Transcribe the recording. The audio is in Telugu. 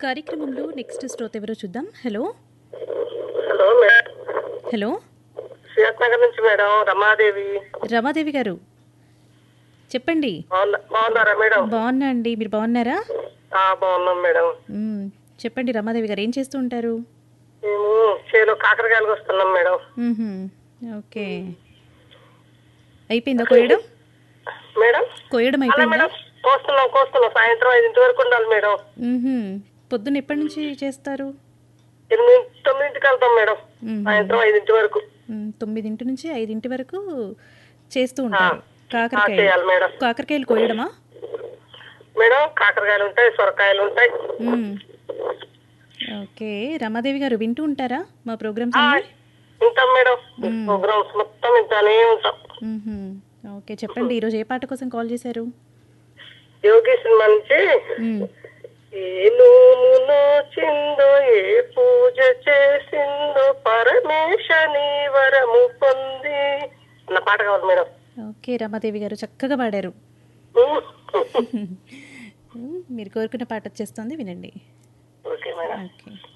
కార్యక్రమంలో నెక్స్ట్ శ్రోత ఎవరో చూద్దాం hello hello madam hello Srinath Nagar నుంచి మేడం రమాదేవి రమాదేవి గారు చెప్పండి బాగున్నా బాగున్నారా మేడం బాగున్నా అండి మీరు బాగున్నారా ఆ, బాగున్నాం మేడం మ్మ్. చెప్పండి రమాదేవి గారు ఏం చేస్తూ ఉంటారు మేము చేలో కాకరకాయలకు వస్తున్నాం మేడం మ్మ్హ్మ్. ఓకే అయిపోయిందా కోయడం మేడం కోయడం అలా అయిపోయిందా మేడం కోస్తున్నాం కోస్తున్నాం సాయంత్రం ఐదింటి వరకు ఉండాలి మేడం మ్మ్హ్మ్. పొద్దున్న ఎప్పటి నుంచి చేస్తారు ఎనిమిది తొమ్మిదింటికి వెళ్తాం మేడం మ్మ్. సాయంత్రం ఐదింటి వరకు మ్మ్. తొమ్మిదింటి నుంచి ఐదింటి వరకు చేస్తూ ఉంటారు ఆ, కాకరకాయలు చేయాలి మేడం కాకరకాయలు కోయడమా మేడం కాకరకాయలు ఉంటాయి సొరకాయలు ఉంటాయి మ్మ్. ఓకే రమాదేవి గారు వింటూ ఉంటారా మా ప్రోగ్రామ్స్ ఆ, అన్ని ఉంటాం మేడం ప్రోగ్రామ్స్ మొత్తం ఇంతానే ఉంటాం మ్మ్హ్మ్. ఓకే చెప్పండి ఈరోజు ఏ పాట కోసం కాల్ చేశారు యోగి సినిమా నుంచి మ్మ్. ఏ నోము నోచిందో ఏ పూజ చేసిందో పరమేశని వరము పొంది అన్న పాట కావాలి మేడం ఓకే రమాదేవి గారు చక్కగా పాడారు ఉమ్. మ్మ్. మీరు కోరుకున్న పాట వచ్చేస్తుంది వినండి ఓకే మేడం ఓకే